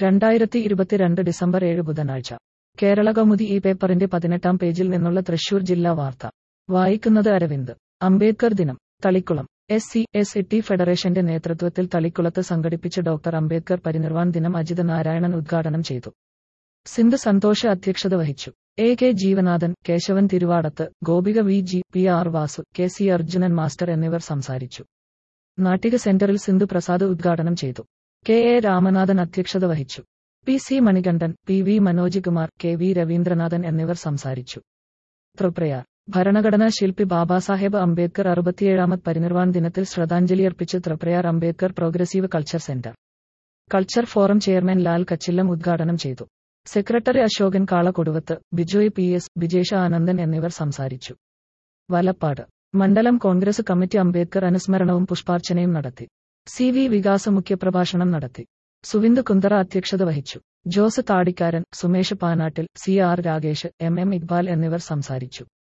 രണ്ടായിരത്തി ഇരുപത്തിരണ്ട് ഡിസംബർ ഏഴ് ബുധനാഴ്ച കേരള കൗമുദി ഈ പേപ്പറിന്റെ പതിനെട്ടാം പേജിൽ നിന്നുള്ള തൃശൂർ ജില്ലാ വാർത്ത വായിക്കുന്നത് അരവിന്ദ് അംബേദ്കർ ദിനം Thalikkulam S C S E T ഫെഡറേഷന്റെ നേതൃത്വത്തിൽ തളിക്കുളത്ത് സംഘടിപ്പിച്ച ഡോക്ടർ അംബേദ്കർ പരിനിർവാൺ ദിനം അജിത് നാരായണൻ ഉദ്ഘാടനം ചെയ്തു സിന്ധു സന്തോഷ് അധ്യക്ഷത വഹിച്ചു A K Jeevanathan Kesavan Thiruvadath Gopika V G P R Vasu K C Arjunan master എന്നിവർ സംസാരിച്ചു നാട്ടിക സെന്ററിൽ സിന്ധു പ്രസാദ് ഉദ്ഘാടനം ചെയ്തു കെ എ രാമനാഥൻ അധ്യക്ഷത വഹിച്ചു P C Manikandan P V Manoj Kumar K V Raveendranathan എന്നിവർ സംസാരിച്ചു തൃപ്രയാർ ഭരണഘടനാ ശില്പി ബാബാസാഹേബ് അംബേദ്കർ അറുപത്തിയേഴാമത് പരിനിർവാൺ ദിനത്തിൽ ശ്രദ്ധാഞ്ജലിയർപ്പിച്ച് Triprayar Ambedkar progressive culture centre culture forum chairman Lal Kachillam ഉദ്ഘാടനം ചെയ്തു secretary Asokan Kalakoduvath Bijoy P S Bijesh Anandan എന്നിവർ സംസാരിച്ചു വലപ്പാട് മണ്ഡലം കോൺഗ്രസ് കമ്മിറ്റി അംബേദ്കർ അനുസ്മരണവും പുഷ്പാർച്ചനയും നടത്തി സി വി വികാസ മുഖ്യപ്രഭാഷണം നടത്തി സുവിന്ദ് കുന്തറ അധ്യക്ഷത വഹിച്ചു Jose Thadikkaran Sumesh Panattil C R Ragesh M M Iqbal എന്നിവർ സംസാരിച്ചു